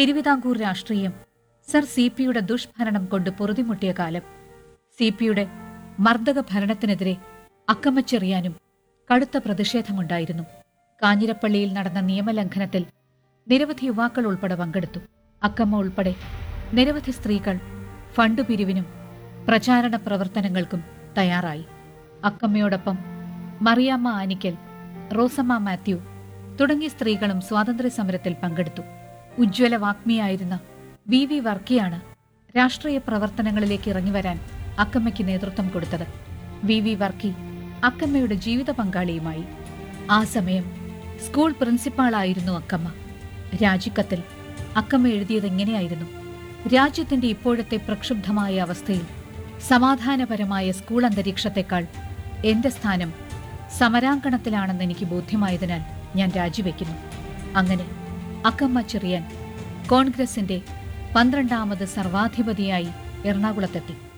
തിരുവിതാംകൂർ രാഷ്ട്രീയം sir C പിയുടെ ദുഷ്ഭരണം കൊണ്ട് പൊറുതിമുട്ടിയ കാലം സി പിയുടെ മർദ്ദക ഭരണത്തിനെതിരെ അക്കമ്മച്ചെറിയാനും കടുത്ത പ്രതിഷേധമുണ്ടായിരുന്നു കാഞ്ഞിരപ്പള്ളിയിൽ നടന്ന നിയമലംഘനത്തിൽ നിരവധി യുവാക്കൾ ഉൾപ്പെടെ പങ്കെടുത്തു അക്കമ്മ ഉൾപ്പെടെ നിരവധി സ്ത്രീകൾ ഫണ്ട് പിരിവിനും പ്രചാരണ പ്രവർത്തനങ്ങൾക്കും തയ്യാറായി അക്കമ്മയോടൊപ്പം മറിയാമ്മ ആനിക്കൽ റോസമ്മ മാത്യു തുടങ്ങിയ സ്ത്രീകളും സ്വാതന്ത്ര്യ സമരത്തിൽ പങ്കെടുത്തു ഉജ്ജ്വല വാഗ്മിയായിരുന്ന വി വി വർക്കിയാണ് രാഷ്ട്രീയ പ്രവർത്തനങ്ങളിലേക്ക് ഇറങ്ങിവരാൻ അക്കമ്മയ്ക്ക് നേതൃത്വം കൊടുത്തത് വി വി വർക്കി അക്കമ്മയുടെ ജീവിത പങ്കാളിയുമായി ആ സമയം സ്കൂൾ പ്രിൻസിപ്പാളായിരുന്നു അക്കമ്മ രാജിക്കത്തിൽ അക്കമ്മ എഴുതിയത് എങ്ങനെയായിരുന്നു രാജ്യത്തിന്റെ ഇപ്പോഴത്തെ പ്രക്ഷുബ്ധമായ അവസ്ഥയിൽ സമാധാനപരമായ സ്കൂൾ അന്തരീക്ഷത്തെക്കാൾ എന്റെ സ്ഥാനം സമരാങ്കണത്തിലാണെന്ന് എനിക്ക് ബോധ്യമായതിനാൽ ഞാൻ രാജിവെക്കുന്നു അങ്ങനെ അക്കമ്മ ചെറിയാൻ കോൺഗ്രസിന്റെ പന്ത്രണ്ടാമത് സർവാധിപതിയായി എറണാകുളത്തെത്തി